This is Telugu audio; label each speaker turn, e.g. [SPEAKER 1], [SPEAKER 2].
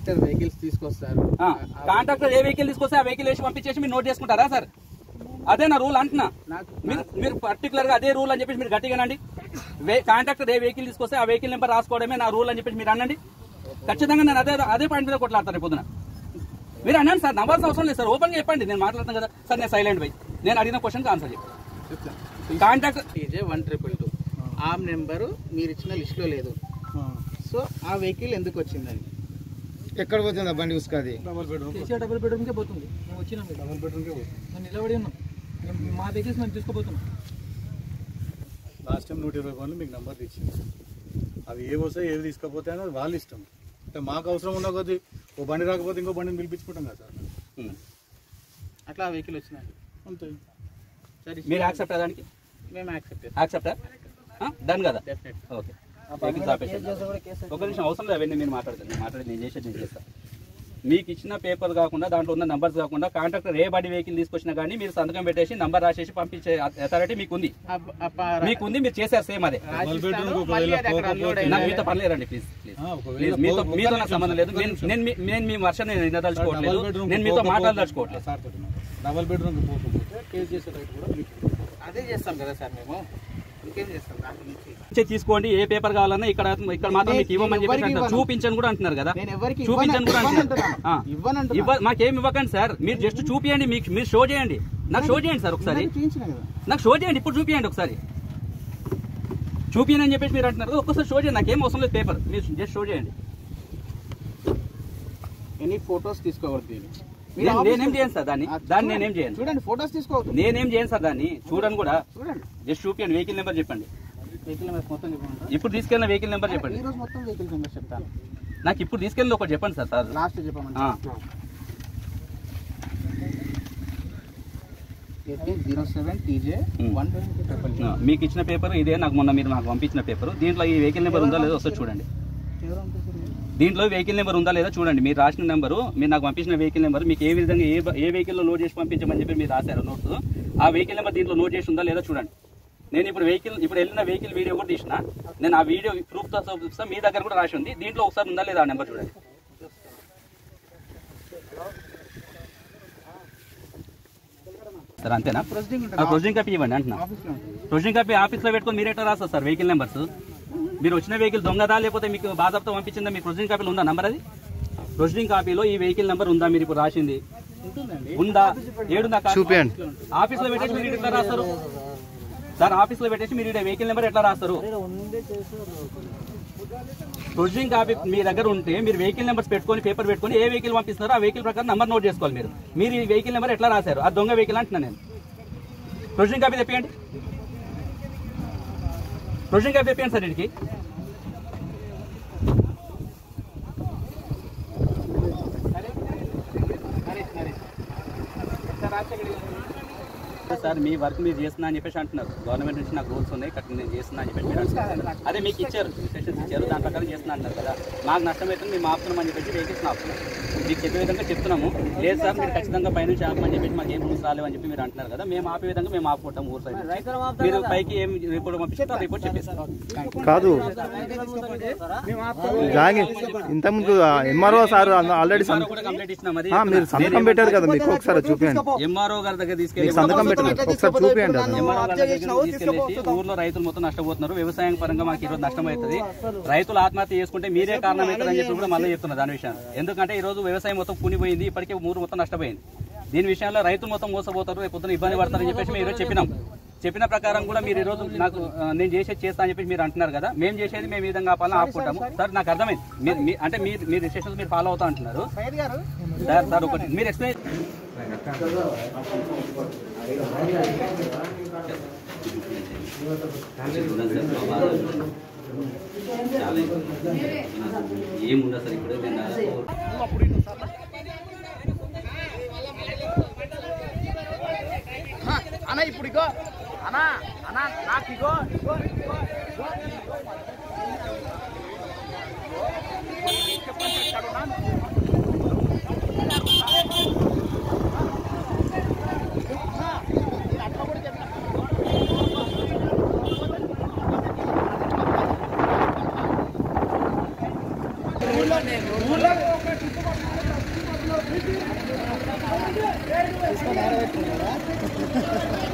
[SPEAKER 1] వెహికల్స్ తీసుకొస్తారు
[SPEAKER 2] కాంట్రాక్టర్ ఏ వెహికల్ తీసుకొస్తే ఆ వెహికల్ వేసి పంపించేసి మీరు నోట్ చేసుకుంటారా సార్ అదే నా రూల్ అంటున్నా
[SPEAKER 1] నాకు
[SPEAKER 2] మీరు మీరు పర్టికులర్ గా అదే రూల్ అని చెప్పేసి మీరు గట్టిగానండి కాంట్రాక్టర్ ఏ వెహికల్ తీసుకొస్తే ఆ వెహికల్ నెంబర్ రాసుకోవడమే నా రూల్ అని చెప్పేసి మీరు అనండి ఖచ్చితంగా నేను అదే అదే పాయింట్ మీద కొట్లాడతాను రేపు పొద్దున మీరు అన్నాను సార్ నవ్వాల్సిన అవసరం లేదు సార్ ఓపెన్ గా చెప్పండి నేను మాట్లాడతాను కదా సార్ నేను సైలెంట్ పోయి నేను అడిగిన క్వశ్చన్ ఆన్సర్ చెప్పి contractor
[SPEAKER 1] TJ one triple two ఆ నెంబరు మీరు ఇచ్చిన లిస్ట్ లో లేదు సో ఆ వెహికల్ ఎందుకు వచ్చిందని
[SPEAKER 3] ఎక్కడ పోతుంది బండి ఉసుకది
[SPEAKER 4] కేసీఆర్ డబుల్ బెడ్రూమ్కే పోతుంది మేము వచ్చినాం డబుల్ బెడ్రూమ్కే పోతుంది మేము నిలబడి ఉన్నాం మేము మా వెహికల్స్ మేము తీసుకుపోతున్నాం
[SPEAKER 5] లాస్ట్ టైం నూట ఇరవై పనులు మీకు నెంబర్ ఇచ్చింది అవి ఏ వస్తాయి ఏవి తీసుకపోతే అనేది వాళ్ళ ఇష్టం అంటే మాకు అవసరం ఉన్న కొద్దీ ఓ బండి రాకపోతే ఇంకో బండిని పిలిపించుకుంటాం కదా సార్
[SPEAKER 1] అట్లా ఆ వెహికల్ వచ్చిందండి
[SPEAKER 5] అంతే
[SPEAKER 1] సరే
[SPEAKER 2] మీరు యాక్సెప్ట్ దానికి
[SPEAKER 1] మేము యాక్సెప్ట్ చేస్తాం
[SPEAKER 2] యాక్సెప్ట్ డన్ కదా
[SPEAKER 1] డెఫినెట్
[SPEAKER 2] ఓకే వెహికల్స్ ఆపేసేయండి. ఒక నిమిషం అవసరం లేదు అవన్నీ మీరు మాట్లాడతాను నేను మాట్లాడి నేను చేసేది నేను చేస్తాను మీకు ఇచ్చిన పేపర్ కాకుండా దాంట్లో ఉన్న నంబర్స్ కాకుండా కాంట్రాక్టర్ ఏ బడి వెహికల్ తీసుకొచ్చినా కానీ మీరు సంతకం పెట్టేసి నంబర్ రాసేసి పంపించే అథారిటీ మీకు ఉంది మీకు ఉంది మీరు చేశారు సేమ్ అదే నాకు మీతో పని లేదండి ప్లీజ్ ప్లీజ్
[SPEAKER 5] ఆ, ఒకవేళ
[SPEAKER 2] ప్లీజ్ మీతో మీతో నాకు సంబంధం లేదు నేను నేను మీ- నేను మీ వర్షం నేను వినదలుచుకోవట్లేదు నేను మీతో మాట్లాడదలుచుకోవట్లేదు
[SPEAKER 5] సార్ డబల్ బెడ్రూమ్ పోకపోతే కేసు చేసే రైట్ కూడా మీకు
[SPEAKER 1] అదే చేస్తాం కదా సార్ మేము ఇంకేం చేస్తాం దాని నుంచి
[SPEAKER 2] ఇచ్చే తీసుకోండి ఏ పేపర్ కావాలన్నా ఇక్కడ ఇక్కడ మాత్రం మీకు ఇవ్వమని చెప్పేసి
[SPEAKER 1] ఎవరికి
[SPEAKER 2] అంటారు.
[SPEAKER 1] ఇవ్వను.
[SPEAKER 2] చూపించని కూడా అంటున్నారు కదా
[SPEAKER 1] నేను ఎవరికి
[SPEAKER 2] చూపించని కూడా అంటున్నారు
[SPEAKER 1] ఇవ్వనంటున్నాను
[SPEAKER 2] ఆ.
[SPEAKER 1] ఇవ్వనంటున్నాను
[SPEAKER 2] ఇవ్వ మాకేం ఇవ్వకండి సార్ మీరు జస్ట్ చూపియండి మీకు మీరు షో చేయండి నాకు షో చేయండి సార్ ఒకసారి
[SPEAKER 1] ఇందాక చూపించిన కదా
[SPEAKER 2] నాకు షో చేయండి ఇప్పుడు చూపియండి ఒకసారి చూపియని అని చెప్పేసి మీరు అంటున్నారు కదా, ఒక్కసారి షో చేయండి నాకేం అవసరం లేదు పేపర్ మీరు జస్ట్ షో చేయండి
[SPEAKER 1] ఎనీ ఫొటోస్ తీసుకోవద్దు దీన్ని. మీరు
[SPEAKER 2] నేను-
[SPEAKER 1] ఆఫీస్కి
[SPEAKER 2] నేనేం చేయను సార్ దాన్ని
[SPEAKER 1] ఆ,
[SPEAKER 2] దాన్ని
[SPEAKER 1] చూడండి.
[SPEAKER 2] నేనేం చేయను
[SPEAKER 1] చూడండి ఫొటోస్ తీసుకోవద్దు
[SPEAKER 2] నేనేం చేయను సార్ దాన్ని చూడను కూడా
[SPEAKER 1] చూడండి
[SPEAKER 2] జస్ట్ చూపియండి వెహికల్ నెంబర్ చెప్పండి
[SPEAKER 1] వెహికల్ నెంబర్ మొత్తం చెప్పమంటారా
[SPEAKER 2] ఇప్పుడు తీసుకెళ్ళిన వెహికల్ నెంబర్
[SPEAKER 1] ఈ
[SPEAKER 2] చెప్పండి
[SPEAKER 1] రోజు మొత్తం వెహికల్ నెంబర్ చెప్తాను
[SPEAKER 2] నాకు ఇప్పుడు తీసుకెళ్ళిన ఒకటి చెప్పండి సార్ సార్
[SPEAKER 1] లాస్ట్
[SPEAKER 2] ఆ.
[SPEAKER 1] చెప్పమంటారా zero seven TJ
[SPEAKER 2] Hmm.
[SPEAKER 1] One triple
[SPEAKER 2] ఆ, మీకు ఇచ్చిన పేపర్ ఇదే నాకు మొన్న మీరు నాకు పంపించిన పేపర్ దీంట్లో ఈ వెహికల్ నెంబర్ ఉందా లేదో ఒకసారి చూడండి దీంట్లో వెహికల్ నెంబర్ ఉందా లేదా చూడండి మీరు రాసిన నెంబరు మీరు నాకు పంపించిన వెహికల్ నెంబర్ మీకు ఏ విధంగా ఏ బ- ఏ వెహికల్లో లోడ్ చేసి పంపించమని చెప్పి మీరు రాశారు నోట్స్ ఆ వెహికల్ నెంబర్ దీంట్లో నోట్ చేసి ఉందా లేదా చూడండి నేను ఇప్పుడు వెహికల్ ఇప్పుడు వెళ్ళిన వెహికల్ వీడియో కూడా తీసిన నేను ఆ వీడియో ప్రూఫ్ తో చూపిస్తా మీ దగ్గర కూడా రాసి ఉంది దీంట్లో ఒకసారి ఉందా లేదా ఆ నెంబర్ చూడండి సరే అంతేనా
[SPEAKER 1] ప్రొసీడింగ్
[SPEAKER 2] ఆ ప్రొసీడింగ్ కాపీ ఇవ్వండి అంటున్నా
[SPEAKER 1] ఆఫీస్లో
[SPEAKER 2] ప్రొసీడింగ్ కాపీ ఆఫీస్లో పెట్టుకొని మీరు ఎట్లా రాస్తారు సార్ వెహికల్ నెంబర్స్ మీరు వచ్చిన వెహికల్ దొంగదా లేకపోతే మీకు బాధాప్తో పంపించిందా మీ ప్రొసీడింగ్ కాపీలో ఉందా నంబర్ అది ప్రొసీడింగ్ కాపీలో ఈ వెహికల్ నెంబర్ ఉందా మీరు ఇప్పుడు రాసింది
[SPEAKER 1] ఉంటుందండి
[SPEAKER 2] ఉందా ఏడుందా
[SPEAKER 3] చూపియండి
[SPEAKER 2] ఆఫీస్లో పెట్టేసి మీరు ఎట్లా రాస్తారు సార్ ఆఫీస్లో పెట్టేసి మీరు ఈడ వెహికల్ నెంబర్ ఎట్లా రాస్తారు ప్రొసీడింగ్ కాపీ మీ దగ్గర ఉంటే మీరు వెహికల్ నెంబర్స్ పెట్టుకొని పేపర్ పెట్టుకొని ఏ వెహికల్ పంపిస్తున్నారో ఆ వెహికల్ ప్రకారం నెంబర్ నోట్ చేసుకోవాలి మీరు మీరు ఈ వెహికల్ నెంబర్ ఎట్లా రాశారు ఆ దొంగ వెహికల్ అంటున్నా నేను ప్రొసీడింగ్ కాపీ తెప్పియండి ప్రొసీడింగ్ కాపీ తెప్పియండి సార్ వీడికి
[SPEAKER 1] నరేష్ నరేష్ సార్ రాజశేఖర్ గారు.
[SPEAKER 2] సార్ మీ వర్క్ మీరు చేస్తున్నా అని చెప్పేసి అంటున్నారు గవర్నమెంట్ నుంచి నాకు రూల్స్ ఉన్నాయి కరెక్ట్ నేను చేస్తున్నా అని చెప్పేసి మీరు అంటున్నారు. అదే మీకు ఇచ్చారు ఇన్స్ట్రక్షన్స్ ఇచ్చారు దాని ప్రకారం చేస్తున్నా అంటారు కదా మాకు నష్టం అవుతుంది మేము ఆపుతున్నాం అని చెప్పేసి వెహికల్స్ ఆపుతున్నాం మీకు చెప్పే విధంగా చెప్తున్నాము లేదు సార్ మీరు ఖచ్చితంగా పైనుంచి ఆపమని చెప్పేసి మాకు ఏం రూల్స్ రాలేవు అని చెప్పి మీరు అంటున్నారు కదా మేము ఆపే విధంగా మేము ఆపుకుంటాం ఊరు సైడ్ నుంచి. మీరు పైకి ఏం రిపోర్ట్ పంపిస్తే ఆ రిపోర్ట్ చెప్పేస్తాం
[SPEAKER 3] కాదు జాగింగ్ ఇంతకుముందు ఎంఆర్ఓ సార్ ఆల్రెడీ
[SPEAKER 2] ఎంఆర్ఓ కూడా కంప్లైంట్ ఇచ్చినాం అది
[SPEAKER 3] మీరు సంతకం పెట్టారు కదా మీకు ఒకసారి చూపించండి
[SPEAKER 2] ఎంఆర్ఓ గారి దగ్గర
[SPEAKER 3] మీకు
[SPEAKER 2] తీసుకెళ్ళి
[SPEAKER 3] సంతకం పెట్టారు ఒకసారి చూపించండి అది
[SPEAKER 2] ఎంఆర్ఓ గారి దగ్గరికి తీసుకెళ్ళేసి ఊర్లో రైతులు మొత్తం నష్టపోతున్నారు వ్యవసాయం పరంగా మాకు ఈరోజు నష్టం అవుతుంది రైతులు ఆత్మహత్య చేసుకుంటే మీరే కారణం అవుతుందని చెప్పి కూడా మళ్ళీ చెప్తున్నారు దాని విషయం ఎందుకంటే ఈ రోజు వ్యవసాయం మొత్తం కూనిపోయింది ఇప్పటికే ఊరు మొత్తం నష్టపోయింది దీని విషయంలో రైతులు మొత్తం మోసపోతారు రేపు పొద్దున ఇబ్బంది పడతారని చెప్పేసి మేము ఈరోజు చెప్పినాం చెప్పిన ప్రకారం కూడా మీరు ఈ రోజు నాకు ఆ, నేను చేసేది చేస్తా అని చెప్పి మీరు అంటున్నారు కదా మేము చేసేది మేము ఈ విధంగా ఆపాలని ఆపుకుంటాము సార్ నాకు అర్థమైంది మీరు మీ- అంటే మీరు మీ రిస్ట్రిక్షన్స్ మీరు ఫాలో అవుతా అంటున్నారు
[SPEAKER 1] సయ్యద్ గారు
[SPEAKER 2] సార్ సార్ ఒకటి మీరు ఎక్స్ప్లెయిన్ ఏముండదు సార్ ఇప్పుడు నేను
[SPEAKER 1] అన్న ఇప్పుడు ఇగో అన్న అన్న నాకు ఇగో ఇగో ఇగో ఇగో ఊళ్ళో ఒక
[SPEAKER 4] తీసుకొని ఆడబెట్టుకున్నారా